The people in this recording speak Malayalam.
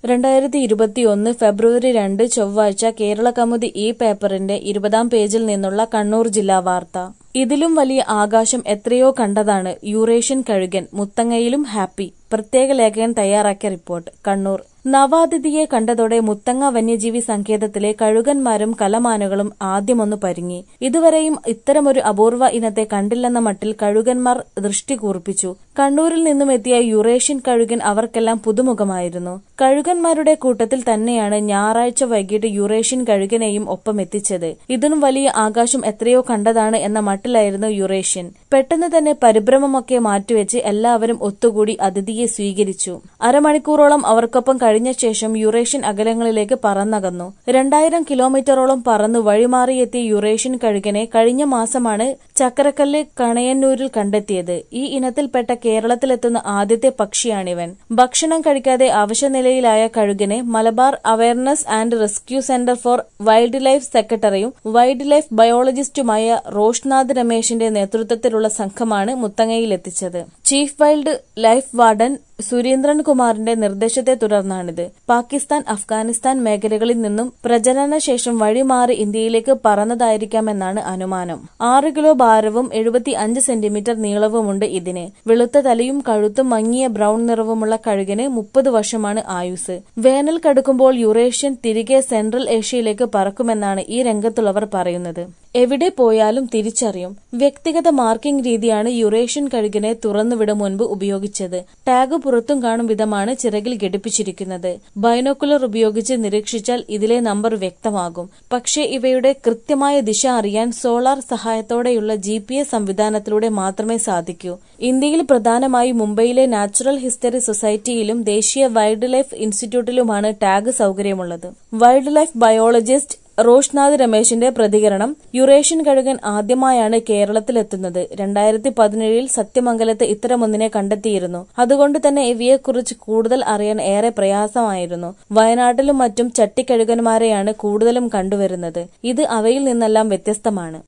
രണ്ടായിരത്തി ഇരുപത്തിയൊന്ന് ഫെബ്രുവരി രണ്ട് ചൊവ്വാഴ്ച കേരളകൗമുദി ഈ പേപ്പറിന്റെ ഇരുപതാം പേജിൽ നിന്നുള്ള കണ്ണൂർ ജില്ലാ വാർത്ത. ഇതിലും വലിയ ആകാശം എത്രയോ കണ്ടതാണ് യൂറേഷ്യൻ കഴുകൻ മുത്തങ്ങയിലും ഹാപ്പി പ്രത്യേക ലേഖകൻ തയ്യാറാക്കിയ റിപ്പോർട്ട് കണ്ണൂർ നവാതിഥിയെ കണ്ടതോടെ മുത്തങ്ങ വന്യജീവി സങ്കേതത്തിലെ കഴുകന്മാരും കലമാനുകളും ആദ്യമൊന്നു പരുങ്ങി. ഇതുവരെയും ഇത്തരമൊരു അപൂർവ ഇനത്തെ കണ്ടില്ലെന്ന മട്ടിൽ കഴുകന്മാർ ദൃഷ്ടി കൂർപ്പിച്ചു. കണ്ണൂരിൽ നിന്നുമെത്തിയ യൂറേഷ്യൻ കഴുകൻ അവർക്കെല്ലാം പുതുമുഖമായിരുന്നു. കഴുകന്മാരുടെ കൂട്ടത്തിൽ തന്നെയാണ് ഞായറാഴ്ച വൈകിട്ട് യൂറേഷ്യൻ കഴുകനെയും ഒപ്പമെത്തിച്ചത്. ഇതിലും വലിയ ആകാശം എത്രയോ കണ്ടതാണ് എന്ന മട്ടിലായിരുന്നു യൂറേഷ്യൻ. പെട്ടെന്ന് തന്നെ പരിഭ്രമമൊക്കെ മാറ്റിവെച്ച് എല്ലാവരും ഒത്തുകൂടി അതിഥിയെ സ്വീകരിച്ചു. അരമണിക്കൂറോളം അവർക്കൊപ്പം കഴിഞ്ഞ ശേഷം യൂറേഷ്യൻ അകലങ്ങളിലേക്ക് പറന്നകന്നു. രണ്ടായിരം കിലോമീറ്ററോളം പറന്നു വഴിമാറിയെത്തിയ യൂറേഷ്യൻ കഴുകനെ കഴിഞ്ഞ മാസമാണ് ചക്കരക്കല്ല് കണയന്നൂരിൽ കണ്ടെത്തിയത്. ഈ ഇനത്തിൽപ്പെട്ട കേരളത്തിലെത്തുന്ന ആദ്യത്തെ പക്ഷിയാണിവൻ. ഭക്ഷണം കഴിക്കാതെ അവശനിലയിലായ കഴുകനെ Malabar awareness and rescue centre for wildlife സെക്രട്ടറിയും വൈൽഡ് ലൈഫ് ബയോളജിസ്റ്റുമായ റോഷ്നാഥ് രമേശിന്റെ നേതൃത്വത്തിലുള്ള സംഘമാണ് മുത്തങ്ങയിലെത്തിച്ചത്. ചീഫ് വൈൽഡ് ലൈഫ് വാർഡൻ സുരേന്ദ്രൻകുമാറിന്റെ നിർദ്ദേശത്തെ തുടർന്നാണിത്. പാകിസ്ഥാൻ, അഫ്ഗാനിസ്ഥാൻ മേഖലകളിൽ നിന്നും പ്രജനനശേഷം വഴിമാറി ഇന്ത്യയിലേക്ക് പറന്നതായിരിക്കാമെന്നാണ് അനുമാനം. ആറ് കിലോ ഭാരവും എഴുപത്തിഅഞ്ച് സെന്റിമീറ്റർ നീളവുമുണ്ട് ഇതിന്. വെളുത്ത തലയും കഴുത്തും മങ്ങിയ ബ്രൗൺ നിറവുമുള്ള കഴുകന് മുപ്പത് വർഷമാണ് ആയുസ്സ്. വേനൽ കടുക്കുമ്പോൾ യൂറേഷ്യൻ തിരികെ സെൻട്രൽ ഏഷ്യയിലേക്ക് പറക്കുമെന്നാണ് ഈ രംഗത്തുള്ളവർ പറയുന്നത്. എവിടെ പോയാലും തിരിച്ചറിയും. വ്യക്തിഗത മാർക്കിങ് രീതിയാണ് യൂറേഷ്യൻ കഴുകനെ തുറന്നുവിടും മുൻപ് ഉപയോഗിച്ചത്. ടാഗ് പുറത്തും കാണും വിധമാണ് ചിറകിൽ ഘടിപ്പിച്ചിരിക്കുന്നത്. ബൈനോക്കുലർ ഉപയോഗിച്ച് നിരീക്ഷിച്ചാൽ ഇതിലെ നമ്പർ വ്യക്തമാകും. പക്ഷേ ഇവയുടെ കൃത്യമായ ദിശ അറിയാൻ സോളാർ സഹായത്തോടെയുള്ള ജിപിഎസ് സംവിധാനത്തിലൂടെ മാത്രമേ സാധിക്കൂ. ഇന്ത്യയിൽ പ്രധാനമായും മുംബൈയിലെ നാച്ചുറൽ ഹിസ്റ്ററി സൊസൈറ്റിയിലും ദേശീയ വൈൽഡ് ലൈഫ് ഇൻസ്റ്റിറ്റ്യൂട്ടിലുമാണ് ടാഗ് സൗകര്യമുള്ളത്. വൈൽഡ് ലൈഫ് ബയോളജിസ്റ്റ് റോഷ്നാഥ് രമേശിന്റെ പ്രതികരണം യൂറേഷ്യൻ കഴുകൻ ആദ്യമായാണ് കേരളത്തിലെത്തുന്നത്. രണ്ടായിരത്തി പതിനേഴിൽ സത്യമംഗലത്ത് ഇത്തരമൊന്നിനെ കണ്ടെത്തിയിരുന്നു. അതുകൊണ്ട് തന്നെ ഇവയെക്കുറിച്ച് കൂടുതൽ അറിയാൻ ഏറെ പ്രയാസമായിരുന്നു. വയനാട്ടിലും മറ്റും ചട്ടിക്കഴുകന്മാരെയാണ് കൂടുതലും കണ്ടുവരുന്നത്. ഇത് അവയിൽ നിന്നെല്ലാം വ്യത്യസ്തമാണ്.